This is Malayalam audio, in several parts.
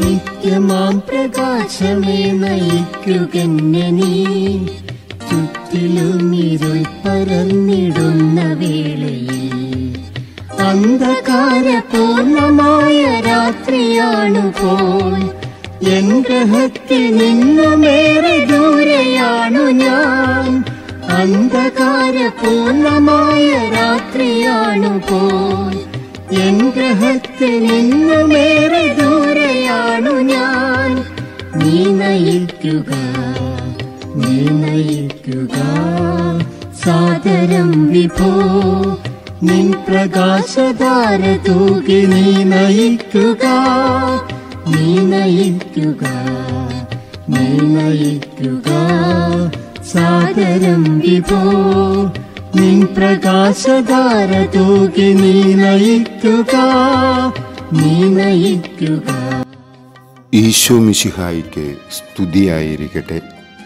നിത്യമാം പ്രകാശമേ നയിക്കുകെന്നെ നീ ചുറ്റിലും ഇരുൾ പരന്നിടുന്ന വേളയിൽ അന്ധകാരപൂർണമായ രാത്രിയാണു പോൽ എൻ ഗ്രഹത്തിൽ നിന്നുമേറെ ദൂരെയാണു ഞാൻ അന്ധകാരപൂർണമായ രാത്രിയാണു പോൽ എൻ ഗ്രഹത്തിൽ നിന്നുമേറെ ദൂരെയാണു ഞാൻ നീ നയിക്കുക നീ നയിക്കുക സാദരം വിഭോ നിൻ പ്രകാശധാര തൂകി നീ നയിക്കുക നീ നയിക്കുക നീ നയിക്കുക സാദരം വിഭോ നിൻ പ്രകാശധാര തൂകി നീ നയിക്കുക നീ നയിക്കുക ഈശോ മിശിഹായിക്ക് സ്തുതിയായിരിക്കട്ടെ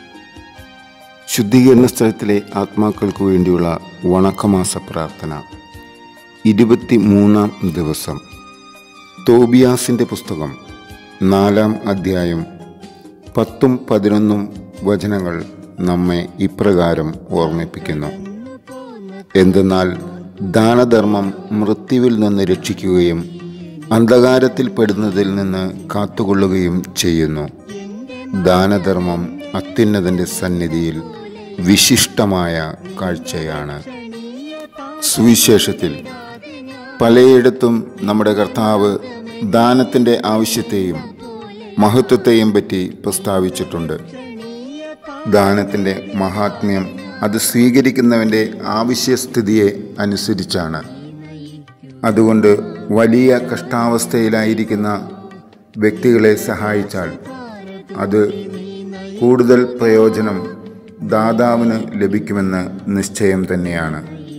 ശുദ്ധീകരണ സ്ഥലത്തിലെ ആത്മാക്കൾക്ക് വേണ്ടിയുള്ള വണക്കമാസ പ്രാർത്ഥന ഇരുപത്തി മൂന്നാം ദിവസം തോബിയാസിൻ്റെ പുസ്തകം നാലാം അധ്യായം പത്തും പതിനൊന്നും വചനങ്ങൾ നമ്മെ ഇപ്രകാരം ഓർമ്മിപ്പിക്കുന്നു എന്തെന്നാൽ ദാനധർമ്മം മൃത്യുവിൽ നിന്ന് രക്ഷിക്കുകയും അന്ധകാരത്തിൽ പെടുന്നതിൽ നിന്ന് കാത്തുകൊള്ളുകയും ചെയ്യുന്നു ദാനധർമ്മം അത്യുന്നതൻ്റെ സന്നിധിയിൽ വിശിഷ്ടമായ കാഴ്ചയാണ് സുവിശേഷത്തിൽ പലയിടത്തും നമ്മുടെ കർത്താവ് ദാനത്തിൻ്റെ ആവശ്യത്തെയും മഹത്വത്തെയും പറ്റി പ്രസ്താവിച്ചിട്ടുണ്ട് ദാനത്തിൻ്റെ മഹാത്മ്യം അത് സ്വീകരിക്കുന്നവൻ്റെ ആവശ്യസ്ഥിതിയെ അനുസരിച്ചാണ് അതുകൊണ്ട് വലിയ കഷ്ടാവസ്ഥയിലായിരിക്കുന്ന വ്യക്തികളെ സഹായിച്ചാൽ അത് കൂടുതൽ പ്രയോജനം ദാതാവിന് ലഭിക്കുമെന്ന് നിശ്ചയം തന്നെയാണ്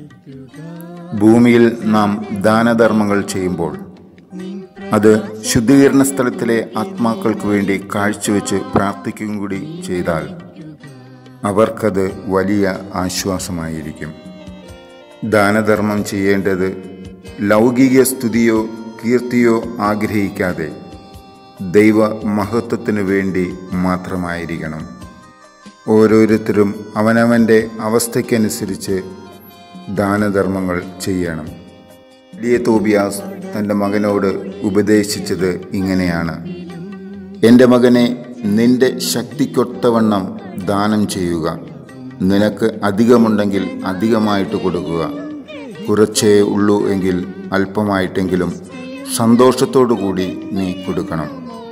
ഭൂമിയിൽ നാം ദാനധർമ്മങ്ങൾ ചെയ്യുമ്പോൾ അത് ശുദ്ധീകരണ സ്ഥലത്തിലെ ആത്മാക്കൾക്ക് വേണ്ടി കാഴ്ചവെച്ച് പ്രാർത്ഥിക്കുകയും കൂടി ചെയ്താൽ അവർക്കത് വലിയ ആശ്വാസമായിരിക്കും ദാനധർമ്മം ചെയ്യേണ്ടത് ലൗകിക സ്തുതിയോ കീർത്തിയോ ആഗ്രഹിക്കാതെ ദൈവ മഹത്വത്തിനു വേണ്ടി മാത്രമായിരിക്കണം ഓരോരുത്തരും അവനവൻ്റെ അവസ്ഥയ്ക്കനുസരിച്ച് ദാനധർമ്മങ്ങൾ ചെയ്യണം വലിയ തോബിയാസ് തൻ്റെ മകനോട് ഉപദേശിച്ചത് ഇങ്ങനെയാണ് എൻ്റെ മകനെ നിന്റെ ശക്തിക്കൊത്തവണ്ണം ദാനം ചെയ്യുക നിനക്ക് അധികമുണ്ടെങ്കിൽ അധികമായിട്ട് കൊടുക്കുക കുറച്ചേ ഉള്ളൂ എങ്കിൽ അല്പമായിട്ടെങ്കിലും സന്തോഷത്തോടു കൂടി നീ കൊടുക്കണം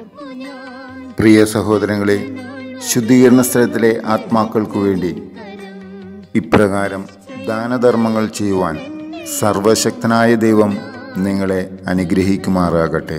പ്രിയ സഹോദരങ്ങളെ ശുദ്ധീകരണ സ്ഥലത്തിലെ ആത്മാക്കൾക്കു വേണ്ടി ഇപ്രകാരം ദാനധർമ്മങ്ങൾ ചെയ്യുവാൻ സർവശക്തനായ ദൈവം നിങ്ങളെ അനുഗ്രഹിക്കുമാറാകട്ടെ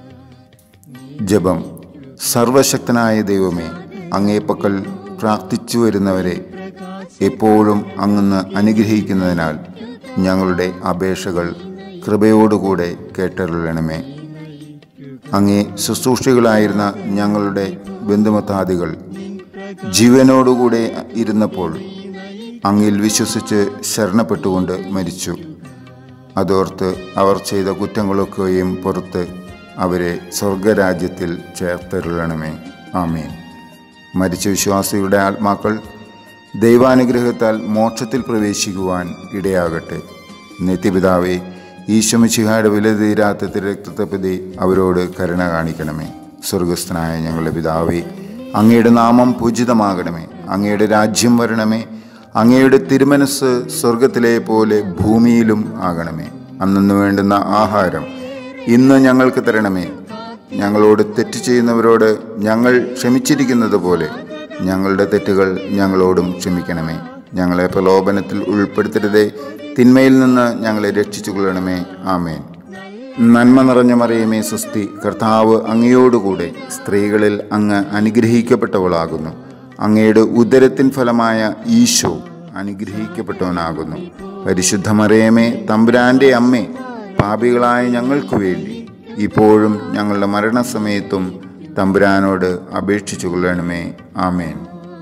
ജപം സർവശക്തനായ ദൈവമേ അങ്ങേപ്പക്കൽ പ്രാർത്ഥിച്ചു വരുന്നവരെ എപ്പോഴും അങ്ങന്ന് അനുഗ്രഹിക്കുന്നതിനാൽ ഞങ്ങളുടെ അപേക്ഷകൾ കൃപയോടുകൂടെ കേട്ടരുളണമേ അങ്ങേ ശുശ്രൂഷകളായിരുന്ന ഞങ്ങളുടെ ബന്ധുമത്താദികൾ ജീവനോടുകൂടെ ഇരുന്നപ്പോൾ അങ്ങിൽ വിശ്വസിച്ച് ശരണപ്പെട്ടുകൊണ്ട് മരിച്ചു അതോർത്ത് അവർ ചെയ്ത കുറ്റങ്ങളൊക്കെയും പുറത്ത് അവരെ സ്വർഗരാജ്യത്തിൽ ചേർത്തരുളണമേ ആമേൻ മരിച്ച വിശ്വാസികളുടെ ആത്മാക്കൾ ദൈവാനുഗ്രഹത്താൽ മോക്ഷത്തിൽ പ്രവേശിക്കുവാൻ ഇടയാകട്ടെ നിത്യപിതാവേ ഈശ്വമിശിഹായുടെ വില തീരാത്ത തിരക്തത്തെപ്പറ്റി അവരോട് കരുണ കാണിക്കണമേ സ്വർഗസ്ഥനായ ഞങ്ങളുടെ പിതാവേ അങ്ങയുടെ നാമം പൂജിതമാകണമേ അങ്ങയുടെ രാജ്യം വരണമേ അങ്ങയുടെ തിരുമനസ് സ്വർഗത്തിലെ പോലെ ഭൂമിയിലും ആകണമേ അന്നു വേണ്ടുന്ന ആഹാരം ഇന്ന് ഞങ്ങൾക്ക് തരണമേ ഞങ്ങളോട് തെറ്റ് ചെയ്യുന്നവരോട് ഞങ്ങൾ ക്ഷമിച്ചിരിക്കുന്നത് പോലെ ഞങ്ങളുടെ തെറ്റുകൾ ഞങ്ങളോടും ക്ഷമിക്കണമേ ഞങ്ങളെ പ്രലോഭനത്തിൽ ഉൾപ്പെടുത്തരുതേ തിന്മയിൽ നിന്ന് ഞങ്ങളെ രക്ഷിച്ചു കൊള്ളണമേ ആമേൻ നന്മ നിറഞ്ഞ മറിയമേ സുസ്തി കർത്താവ് അങ്ങയോടുകൂടെ സ്ത്രീകളിൽ അങ്ങ് അനുഗ്രഹിക്കപ്പെട്ടവളാകുന്നു അങ്ങയുടെ ഉദരത്തിൻ ഫലമായ ഈശോ അനുഗ്രഹിക്കപ്പെട്ടവനാകുന്നു പരിശുദ്ധ മറിയമേ തമ്പുരാൻ്റെ അമ്മേ പാപികളായ ഞങ്ങൾക്ക് വേണ്ടി ഇപ്പോഴും ഞങ്ങളുടെ മരണസമയത്തും തമ്പുരാനോട് അപേക്ഷിച്ചു കൊള്ളണമേ ആമേൻ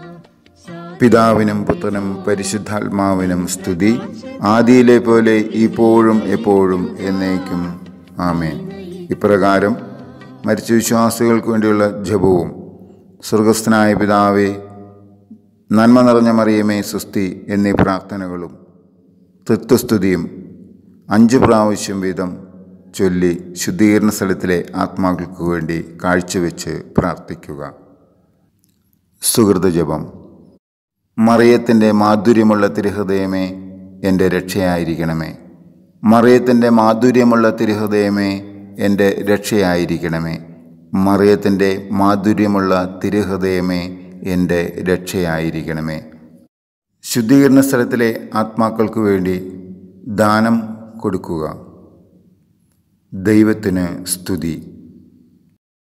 പിതാവിനും പുത്രനും പരിശുദ്ധാത്മാവിനും സ്തുതി ആദിയിലെ പോലെ ഇപ്പോഴും എപ്പോഴും എന്നേക്കും ആമേൻ ഇപ്രകാരം മരിച്ച വിശ്വാസികൾക്ക് വേണ്ടിയുള്ള ജപവും സ്വർഗസ്ഥനായ പിതാവേ നന്മ നിറഞ്ഞ മറിയമേ സുസ്തി എന്നീ പ്രാർത്ഥനകളും തൃത്വസ്തുതിയും അഞ്ച് പ്രാവശ്യം വീതം ചൊല്ലി ശുദ്ധീകരണ സ്ഥലത്തിലെ ആത്മാക്കൾക്ക് വേണ്ടി കാഴ്ചവെച്ച് പ്രാർത്ഥിക്കുക സുഹൃതജപം മറിയത്തിൻ്റെ മാധുര്യമുള്ള തിരുഹൃദയമേ എൻ്റെ രക്ഷയായിരിക്കണമേ മറിയത്തിൻ്റെ മാധുര്യമുള്ള തിരുഹൃദയമേ എൻ്റെ രക്ഷയായിരിക്കണമേ മറിയത്തിൻ്റെ മാധുര്യമുള്ള തിരുഹൃദയമേ എൻ്റെ രക്ഷയായിരിക്കണമേ ശുദ്ധീകരണ സ്ഥലത്തിലെ ആത്മാക്കൾക്ക് വേണ്ടി ദാനം കൊടുക്കുക ദൈവത്തിന് സ്തുതി